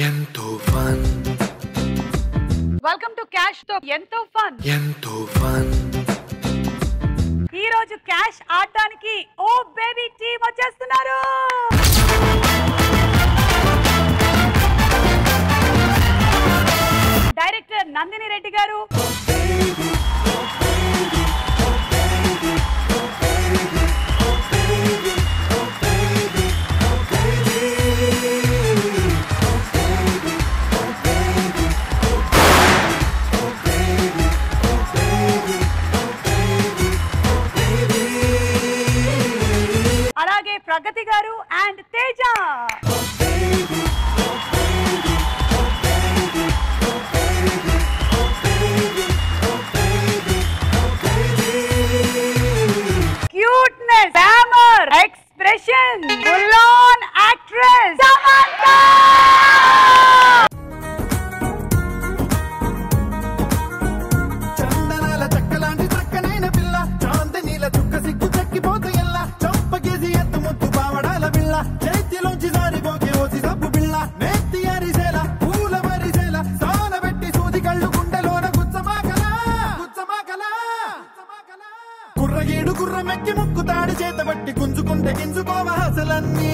ఎంతో fun welcome to cash తో ఎంతో ఫన్ ఎంతో ఫన్ ఈ రోజు క్యాష్ ఆడటానికి ఓ బేబీ టీమ్ వచ్చేస్తున్నారు డైరెక్టర్ నందిని రెడ్డి గారు అలాగే Pragathi garu and Teja cuteness glamour expression full on actress Samantha చందనాల చక్కలాంటి చక్కనైన పిల్ల చాందనీల చుక్క సిగ్గు చక్కిపోతే ఎల్లా చంపకేసి ఎత్తు ముద్దు పావడాల పిల్ల చేతిలోంచి జారిపోకే ఓసి సబ్బు పిల్ల నెత్తి అరిసేల పూల వరిసేల సాన పెట్టి సూది కళ్ళు గుండెలోన గుచ్చమాకలా గుచ్చమాకలా కుర్రగీడు కుర్రమెక్కి ముక్కు తాడి చేత బట్టి గుంజుకుంటే గింజుకోవ అసలన్నీ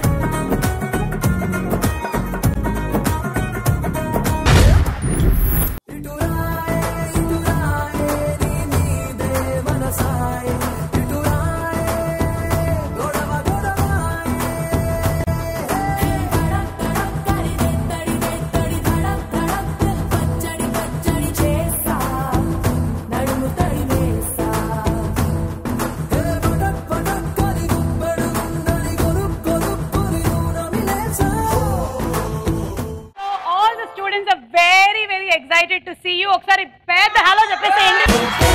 all the students are very very excited to see you ఒకసారి పెద్ద హలో చెప్పేసేయండి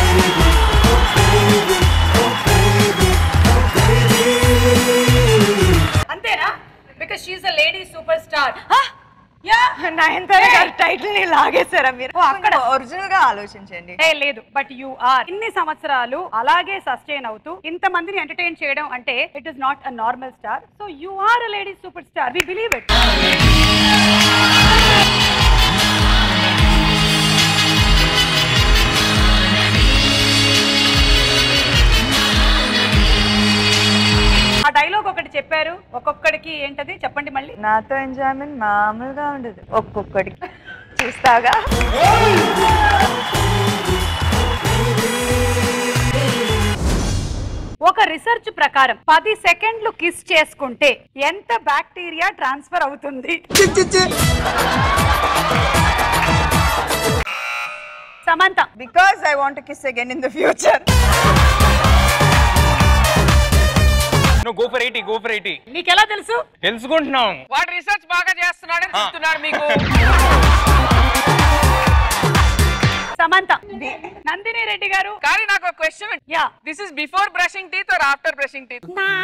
అంతేనా because she is a lady superstar yeah Nayanthara గారి టైటిల్ ని లాగేశారా మీరు ఓ, అక్కడ. ఒరిజినల్ గా ఆలోచించండి ఏ లేదు బట్ యు ఆర్ ఇన్ని సంవత్సరాలు అలాగే సస్టైన్ అవుతూ ఇంత మందిని ఎంటర్టైన్ చేయడం అంటే it is not a normal star so you are a lady superstar we believe it ఆ డైలాగ్ ఒకటి చెప్పారు ఒక్కొక్కడికి ఏంటది చెప్పండి మళ్ళీ నాతో ఎంజాయ్మెంట్ మామూలుగా ఉండదు ఒక్కొక్కడికి చూస్తాగా ఒక రీసెర్చ్ ప్రకారం పది సెకండ్లు కిస్ చేసుకుంటే ఎంత బ్యాక్టీరియా ట్రాన్స్ఫర్ అవుతుంది Samantha because I want kiss again in the future నువ్వు go for eighty go for eighty నీకెలా తెలుసు తెలుసుకుంటున్నాం వాడు రీసెర్చ్ బాగా చేస్తున్నాడని చెప్తున్నాడు మీకు సమంత నందిని రెడ్డి గారు కానీ నాకు ఒక question yeah this is before brushing teeth or after brushing teeth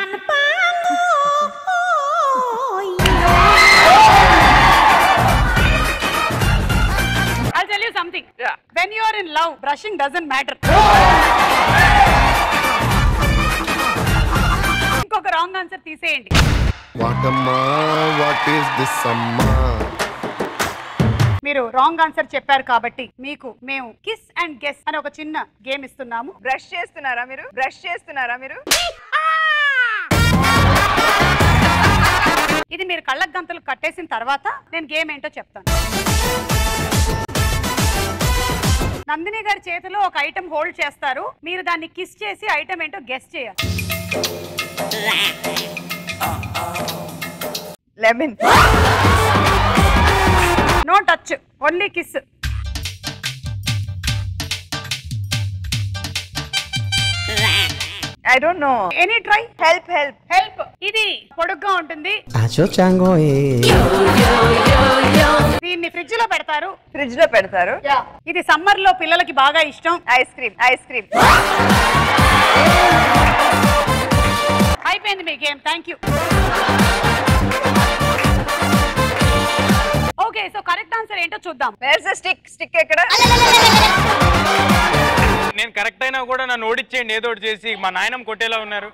I'll tell you something. Yeah. When you are in love, brushing doesn't matter. ఇంకొక రాంగ్ ఆన్సర్ తీసేయండి వాటమ్మా వాట్ ఈస్ దిస్ అమ్మా మీరు రాంగ్ ఆన్సర్ చెప్పారు కాబట్టి మీకు మేము kiss and guess అని ఒక చిన్న గేమ్ ఇస్తున్నాము బ్రష్ చేస్తున్నారా మీరు బ్రష్ చేస్తున్నారా మీరు ఇది మీరు కళ్ళకు గంతలు కట్టేసిన తర్వాత నేను గేమ్ ఏంటో చెప్తాను నందిని గారి చేతిలో ఒక ఐటమ్ హోల్డ్ చేస్తారు మీరు దాన్ని కిస్ చేసి ఐటమ్ ఏంటో గెస్ చేయాలి lemon no touch only kiss I don't know any try help help help ఇది పొడుగ్గా ఉంటుంది దీన్ని ఫ్రిడ్జ్ లో పెడతారు ఫ్రిడ్జ్ లో పెడతారు ఇది సమ్మర్ లో పిల్లలకి బాగా ఇష్టం ఐస్ క్రీమ్ ఐస్ క్రీమ్ అయిపోయింది మీ game thank you okay so correct answer ఏంటో చూద్దాం వేర్స్ స్టిక్ స్టిక్ ఎక్కడ నేను కరెక్ట్ అయినా కూడా నన్ను ఓడిచ్చేయండి ఏదో ఒకటి చేసి మా నాయనం కొట్టేలా ఉన్నారు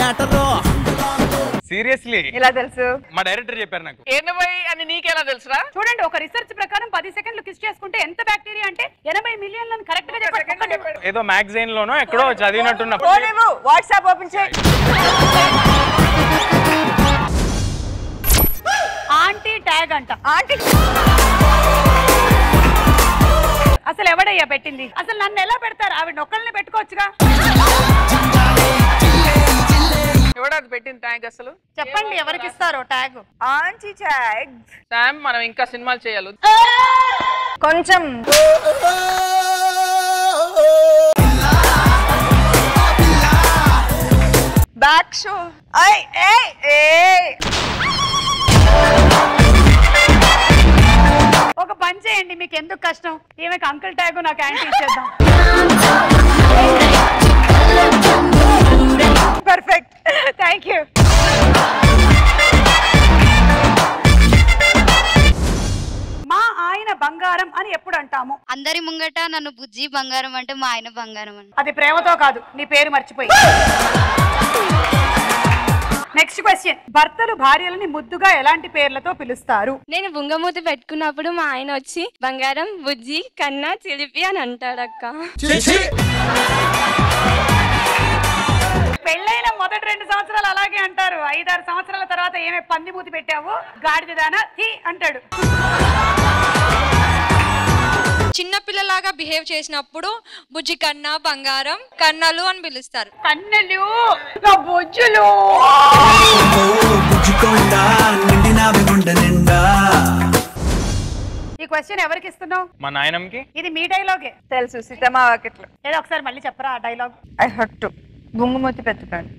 మ్యాటరో సీరియస్లీ ఇలా తెలుసు మా డైరెక్టర్ చెప్పారు నాకు ఎనభై అని నీకెలా తెలుసురా చూడండి ఒక రీసెర్చ్ ప్రకారం పది సెకండ్లు కిస్ చేసుకుంటే ఎంత బ్యాక్టీరియా అంటే ఎనభై మిలియన్లను కరెక్ట్ గా చెప్పండి ఒక్కటి. ఏదో మ్యాగజైన్ లోనో ఎక్కడో చదివినట్టున్న ఫోన్ ఇవ్వు వాట్సాప్ ఓపెన్ చేయి ఆంటీ ట్యాగ్ అంట ఆంటీ అసలు ఎవడయ్యా పెట్టింది అసలు నన్ను ఎలా పెడతారు ఆవిడ నొక్కల్ని పెట్టుకోవచ్చుగా ఎవడది పెట్టిన ట్యాంక్ అసలు చెప్పండి ఎవరికి ఇస్తారో ట్యాగ్ ఆంటీ ట్యాగ్ శామ్ మనం ఇంకా సినిమాలు చేయాలి కొంచెం బ్యాక్ షో ఐ ఏ ఏ ఒక పని చేయండి మీకు ఎందుకు కష్టం ఈమెకి అంకుల్ ట్యాగ్ నాకు యాంటీ ఇచ్చేద్దాం పర్ఫెక్ట్ థ్యాంక్ యూ మా ఆయన బంగారం అని ఎప్పుడు అంటాము అందరి ముంగట నన్ను బుజ్జి బంగారం అంటే మా ఆయన బంగారం అని అది ప్రేమతో కాదు నీ పేరు మర్చిపోయి నెక్స్ట్ క్వశ్చన్ భర్తలు భార్యలని ముద్దుగా ఎలాంటి పేర్లతో పిలుస్తారు నేను బుంగమూతి పెట్టుకున్నప్పుడు మా ఆయన వచ్చి బంగారం బుజ్జి కన్నా చిలిపి అని అంటాడక్క పెళ్ళైన మొదటి రెండు సంవత్సరాలు అలాగే అంటారు ఐదారు సంవత్సరాల తర్వాత ఏమే పంది మూతి పెట్టావు గాడిదానా థీ అంటాడు చిన్న పిల్లలాగా బిహేవ్ చేసినప్పుడు బుజ్జి కన్నా బంగారం కన్నలు అని పిలుస్తారు కన్నెలు నా బొజ్జులు బుజ్జికొండ నిండినావి గుండె నిండా ఈ క్వశ్చన్ ఎవరికి ఇస్తున్నావు మా నాయనంకి ఇది మీ డైలాగే తెలుసు సీతమ్మ వాకిట్లో ఏదో ఒకసారి మళ్ళీ చెప్పరా ఆ డైలాగ్ ఐ హట్ టు బొంగుమూతి పెట్టుకోండి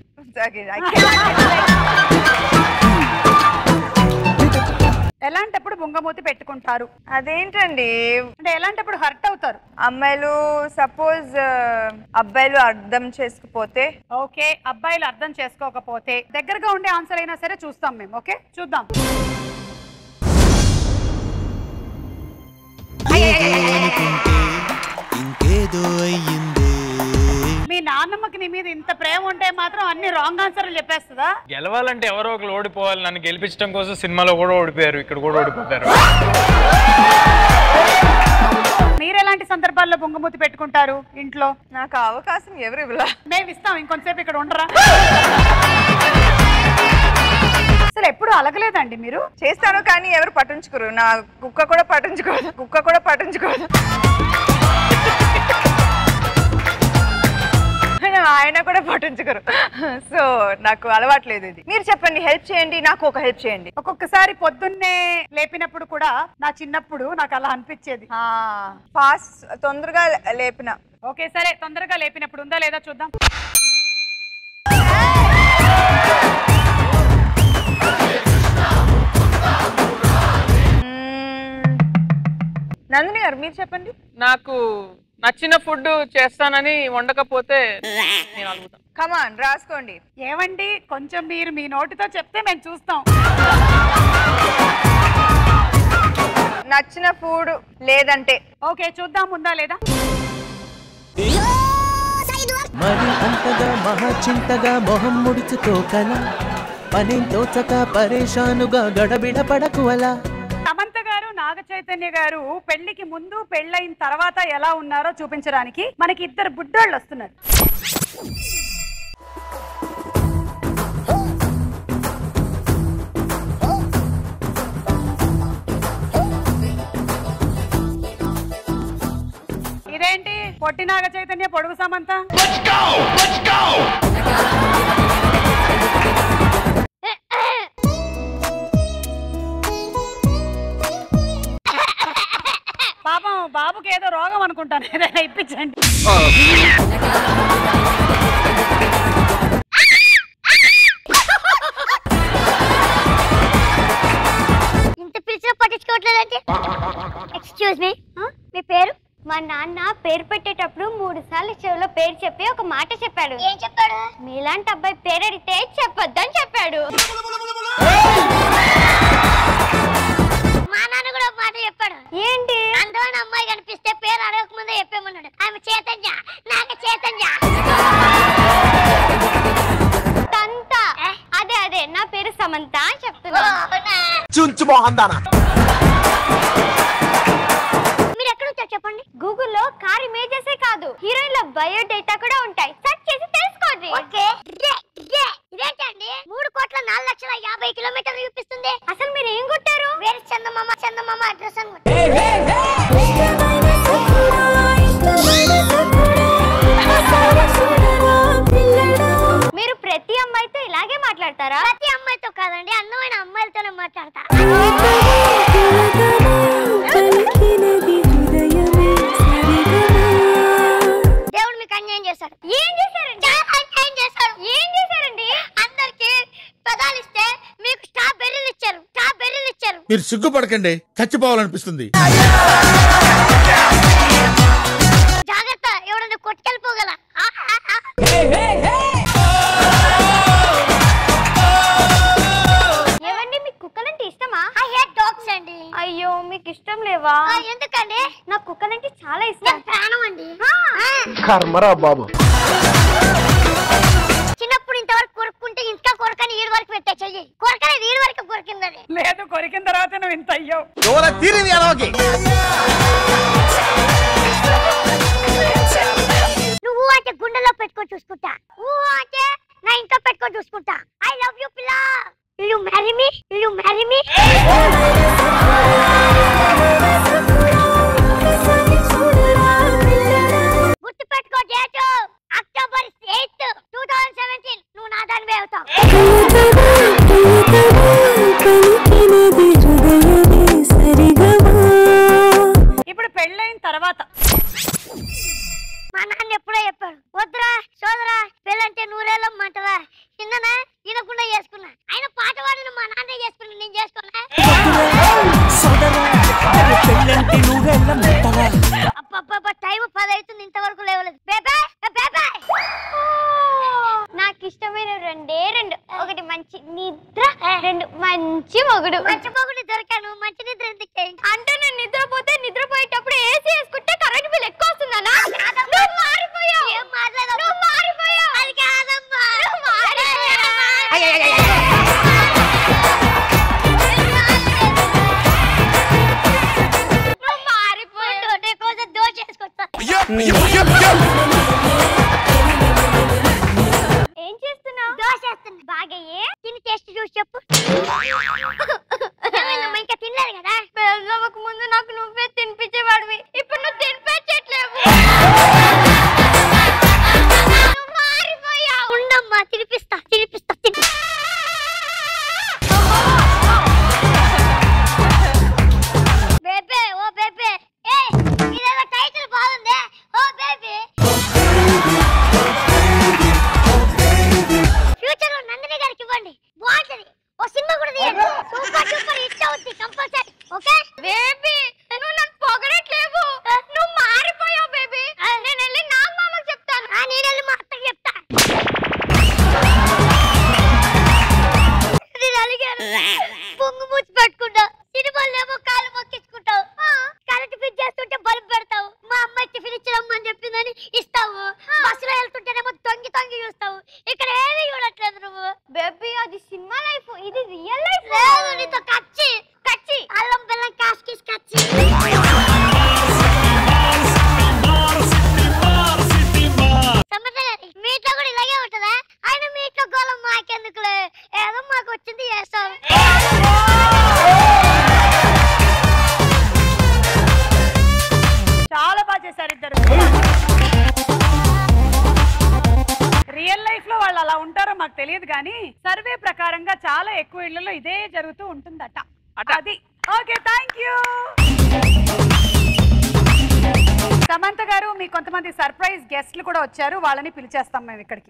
ఎలాంటప్పుడు బుంగమూతి పెట్టుకుంటారు అదేంటండి అంటే ఎలాంటప్పుడు హర్ట్ అవుతారు అమ్మాయిలు సపోజ్ అబ్బాయిలు అర్థం చేసుకుపోతే ఓకే అబ్బాయిలు అర్థం చేసుకోకపోతే దగ్గరగా ఉండే ఆన్సర్ అయినా సరే చూస్తాం మేము ఓకే చూద్దాం ఇంకేదో అయ్యిందే మీ నాన్నమ్మకి నీ మీద ఇంత ప్రేమ ఉంటే మాత్రం అన్ని రాంగ్ ఆన్సర్లు చెప్పేస్తుందా గెలవాలంటే ఎవరో ఒకరు ఓడిపోవాలి నన్ను గెలిపించడం కోసం సినిమాలో కూడా ఓడిపోయారు ఇక్కడ కూడా ఓడిపోతారు మీరు ఎలాంటి సందర్భాల్లో బొంగమూతి పెట్టుకుంటారు ఇంట్లో నాకు ఆ అవకాశం ఎవరు ఇవ్వలా మేము ఇస్తాం ఇంకొంతసేపు ఇక్కడ ఉండరా అసలు ఎప్పుడు అలగలేదండి మీరు చేస్తాను కానీ ఎవరు పట్టించుకోరు నా కుక్క కూడా పట్టించుకోదు కుక్క కూడా పట్టించుకోదు ఆయన కూడా పట్టించుకోరు సో నాకు అలవాట్లేదు ఇది మీరు చెప్పండి హెల్ప్ చేయండి నాకు ఒక హెల్ప్ చేయండి ఒక్కొక్కసారి పొద్దున్నే లేపినప్పుడు కూడా నా చిన్నప్పుడు నాకు అలా అనిపించేది ఫాస్ట్ తొందరగా లేపిన ఓకే సరే తొందరగా లేపినప్పుడు ఉందా లేదా చూద్దాం మ్మ్. నందిని గారు మీరు చెప్పండి నాకు నచ్చిన ఫుడ్ చేస్తానని వండకపోతే నేను అడుగుతాను కమాన్ రాసుకోండి ఏమండి కొంచెం మీరు మీ నోటితో చెప్తే మేము చూస్తాం నచ్చిన ఫుడ్ లేదంటే ఓకే చూద్దాం ఉందా లేదా మరి అంతగా మహాచింతగా మొహం ముడుచుతో కల పనేం తోచక పరేషానుగా గడబిడ పడకు అలా సమంత గారు నాగ చైతన్య గారు పెళ్లికి ముందు పెళ్ళైన తర్వాత ఎలా ఉన్నారో చూపించడానికి మనకి ఇద్దరు బుడ్డోళ్ళు వస్తున్నారు ఇదేంటి పొట్టి నాగ చైతన్య పొడుగు సమంత పాపం బాబుకి ఏదో రోగం అనుకుంటాను ఏదైనా ఇప్పించండి ఇంత పిలిచినా పట్టించుకోవట్లేదంటే ఎక్స్క్యూజ్ మీ మీ పేరు మా నాన్న పేరు పెట్టేటప్పుడు మూడు సార్లు చెవిలో పేరు చెప్పి ఒక మాట చెప్పాడు ఏం చెప్పాడు మీలాంటి అబ్బాయి పేరు అడిగితే చెప్పొద్దని చెప్పాడు మా నాన్న కూడా ఒక మాట చెప్పాడు ఏంటి అందమైన అమ్మాయి కనిపిస్తే పేరు అడగక ముందే చెప్పేమన్నాడు ఆమె చేతంజ నాకు చేతంజ తంత మోహందానా మీరు ఎక్కడ వచ్చారు చెప్పండి గూగుల్లో కార్ ఇమేజెసే కాదు హీరోయిన్ల బయోడేటా కూడా ఉంటాయి సెర్చ్ చేసి తెలుసుకోండి ఓకే ఇదేంటండి మూడు కోట్ల నాలుగు లక్షల యాభై కిలోమీటర్లు చూపిస్తుంది అసలు మీరు ఏం కొట్టారు వేరే చందమామ చందమామ అడ్రస్ అని మీరు ప్రతి అమ్మాయితో ఇలాగే మాట్లాడతారా ప్రతి అమ్మాయితో కాదండి అందమైన అమ్మాయిలతోనే మాట్లాడతా దేవుడు మీకు అన్యాయం చేశాడు ఏం చేశారండి అన్యాయం చేశాడు ఏం చేశారండి అందరికి పెదాలు ఇస్తే మీకు స్ట్రాబెర్రీలు ఇచ్చారు స్ట్రాబెర్రీలు ఇచ్చారు మీరు సిగ్గుపడకండి చచ్చిపోవాలనిపిస్తుంది జాగ్రత్త ఎవడన్నా కొట్టుకెళ్ళిపోగల ఏవండి మీకు కుక్కలంటే ఇష్టమా ఐ హేట్ డాగ్స్ అండి అయ్యో మీకు ఇష్టం లేవా ఎందుకండి నాకు కుక్కలంటే చాలా ఇష్టం ప్రాణం అండి కర్మరా బాబు చిన్నప్పుడు ఇంతవరకు కొరుక్కుంటే ఇంకా కొరకని ఈడు వరకు పెట్టే చెయ్యి కొరకనేది ఈడు వరకు కొరికిందని లేదు కొరికిన తర్వాత నువ్వు ఇంత అయ్యావు దూర తీరింది ఎలాగే నువ్వు అంటే గుండెలో పెట్టుకొని చూసుకుంటా ఊ అంటే నా ఇంట్లో పెట్టుకొని చూసుకుంటా ఐ లవ్ యూ పిల్ల you marry me you marry me గుర్తు పెట్టుకో date October eighth two thousand seventeen నువ్వు నా దానివే అవుతావు ఇప్పుడు పెళ్ళైన తర్వాత మా నాన్న ఎప్పుడో చెప్పాడు వద్దురా సోదరా పెళ్ళంటే నూరేళ్ళ మంటరా చిన్ననా వినకుండా చేసుకున్నా ఆయన పాట పాడిన మా నాన్నే చేసుకున్నా నేను చేసుకున్నా అబ్బబ్బబ్బ టైం పది అవుతుంది ఇంతవరకు లేవలేదు బేబే ఏ బేబే నాకు ఇష్టమైన రెండే రెండు ఒకటి మంచి నిద్ర రెండు మంచి మొగుడు మంచి మొగుడు దొరికాను మంచి నిద్ర ఎందుకు చేయండి అంటే నేను నిద్రపోతే నిద్రపోయేటప్పుడు ఏసీ వేసుకుంటే కరెంట్ బిల్ ఎక్కువ వస్తుందనా నువ్వు మారిపోయావు ఏం మాట్లాడవు నువ్వు మారిపోయావు అది కాదమ్మా నువ్వు మారిపోయావు నీ కోసం దోశ వేసుకొస్తా ఏం చేస్తున్నావు దోశ వేస్తున్నా బాగా ఏ తిని టేస్ట్ చూసి చెప్పు ఏమైందమ్మా, ఇంకా తినలేదు కదా పెళ్ళవక ముందు నాకు నువ్వే తినిపించేవాడివి ఇప్పుడు నువ్వు తినిపించట్లేవు నువ్వు మారిపోయావు. ఉండమ్మా తినిపిస్తా తినిపిస్తా తిని బేబే ఓ బేబే ఏ ఇదేదో టైటిల్ బాగుంది ఓ బేబీ ఫ్యూచర్ లో నందిని గారికి ఇవ్వండి బాగుంటది ఓ సినిమా కూడా తీయండి సూపర్ సూపర్ హిట్ అవుతుంది కంపల్సరీ ఓకే బేబీ నువ్వు నన్ను పొగడట్లేవు నువ్వు మారిపోయావు బేబీ నేను వెళ్ళి నా మామకు చెప్తాను నేను వెళ్ళి మా అత్తకి చెప్తా నేను అలిగాను పొంగు మూసి పెట్టుకుంటా సినిమాలు ఏమో కాలు మొక్కించుకుంటావు కరెంట్ ఫిట్ చేస్తుంటే బల్బ్ పెడతావు మా అమ్మాయి టిఫిన్ ఇచ్చడమ్మని చెప్పిందని ఇస్తావు బస్సులో వెళ్తుంటేనేమో తొంగి తొంగి చూస్తావు ఇక్కడ ఏమీ చూడట్లేదు నువ్వు బేబీ అది సినిమా లైఫ్ ఇది రియల్ లైఫ్ లేదు నీతో కచ్చి కచ్చి అల్లం బెల్లం కాస్కిస్ కచ్చి సమర్థ గారి, మీ ఇంట్లో కూడా ఇలాగే ఉంటుందా ఆయన మీ ఇంట్లో గోళం మాకెందుకులే ఏదో మాకు వచ్చింది చేస్తాం చాలా బాగా చేశారు ఇద్దరు రియల్ లైఫ్ లో వాళ్ళు అలా ఉంటారో మాకు తెలియదు కానీ సర్వే ప్రకారంగా చాలా ఎక్కువ ఇళ్లలో ఇదే జరుగుతూ ఉంటుందట అది ఓకే థ్యాంక్ యూ సమంత గారు మీ కొంతమంది సర్ప్రైజ్ గెస్ట్లు కూడా వచ్చారు వాళ్ళని పిలిచేస్తాం మేము ఇక్కడికి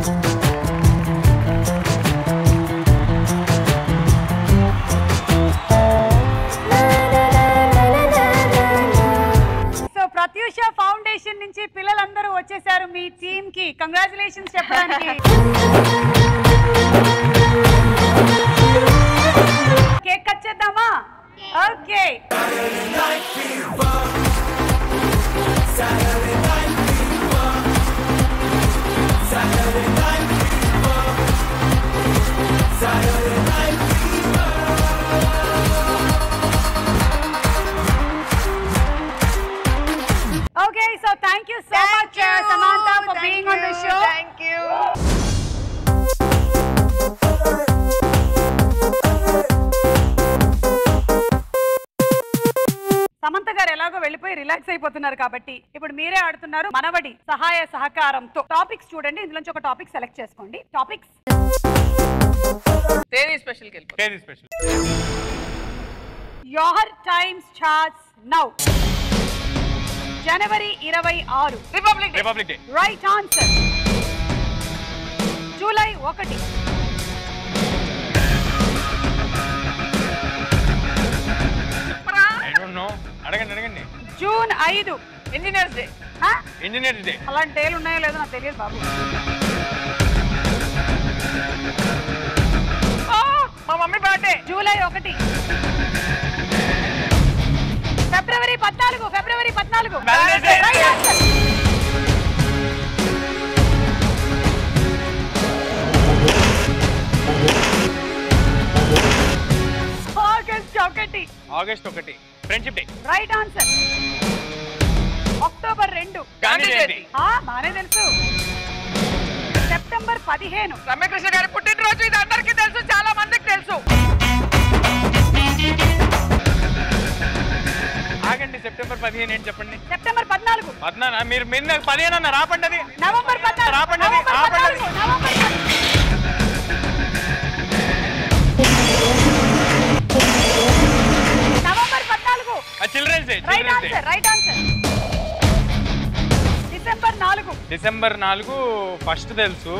సో ప్రత్యూష ఫౌండేషన్ నుంచి పిల్లలందరూ వచ్చేసారు మీ టీమ్ కి కంగ్రాచులేషన్స్ చెప్పడానికి కేక్ కట్ చేద్దామా ఓకే గారు ఎలాగో వెళ్ళిపోయి రిలాక్స్ అయిపోతున్నారు కాబట్టి ఇప్పుడు మీరే ఆడుతున్నారు మనవడి సహాయ సహకారంతో టాపిక్స్ చూడండి ఇందులోంచి ఒక టాపిక్ సెలెక్ట్ చేసుకోండి టాపిక్స్ తేదీ స్పెషల్కి వెళ్ళిపో తేదీ స్పెషల్ యోహర్ టైమ్స్ చార్ట్స్ నౌ జనవరి ఇరవై ఆరు republic republic day right answer July ఒకటి ఐ డోంట్ నో అడగండి అడగండి జూన్ ఐదు ఇంజనీర్స్ డే ఆ? ఇంజనీర్స్ డే అలాంటి డేలు ఉన్నాయో లేదో నాకు తెలియదు బాబు మా మమ్మీ బర్త్డే జూలై ఒకటి ఫిబ్రవరి పద్నాలుగు ఫిబ్రవరి పద్నాలుగు Valentine's Day. Right answer. August ఒకటి ఆగస్ట్ ఒకటి friendship day right answer October రెండు గాంధీ జయంతి ఆ, బానే తెలుసు సెప్టెంబర్ పదిహేను రమ్యకృష్ణ గారి పుట్టినరోజు ఇది అందరికీ తెలుసు చాలా మందికి తెలుసు ఆగండి సెప్టెంబర్ పదిహేను ఏంటి చెప్పండి సెప్టెంబర్ పద్నాలుగు పద్నానా మీరు మీరు నాకు పదిహేను అన్న రాపండి అది నవంబర్ పద్నాలుగు రాపండి అది నవంబర్ రాపండి అది పద్నాలుగు నవంబర్ పద్నాలుగు. నవంబర్ పద్నాలుగు children's day right children's day answer right answer December నాలుగు డిసెంబర్ నాలుగు ఫస్ట్ తెలుసు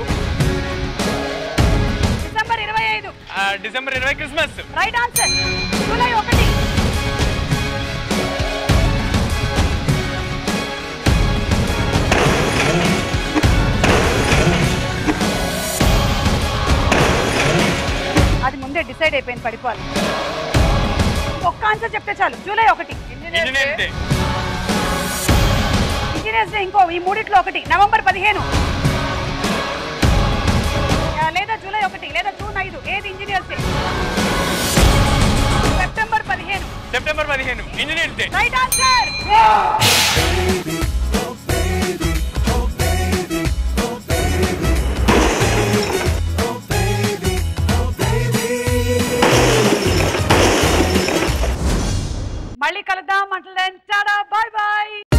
డిసెంబర్ ఇరవై ఐదు ఆ, డిసెంబర్ ఇరవై క్రిస్మస్ రైట్ ఆన్సర్ జూలై ఒకటి అది ముందే డిసైడ్ అయిపోయింది పడిపోవాలి ఒక్క ఆన్సర్ చెప్తే చాలు జూలై ఒకటి ఇంజనీర్స్ డే ఇంజనీర్స్ డే ఇంకో ఈ మూడిట్లో ఒకటి నవంబర్ పదిహేను ఆ, లేదా జూలై ఒకటి లేదా జూన్ ఐదు ఏది ఇంజనీర్స్ డే సెప్టెంబర్ పదిహేను సెప్టెంబర్ పదిహేను ఇంజనీర్స్ డే రైట్ ఆన్సర్ మళ్ళీ కలుద్దాం అంటే బాయ్ బాయ్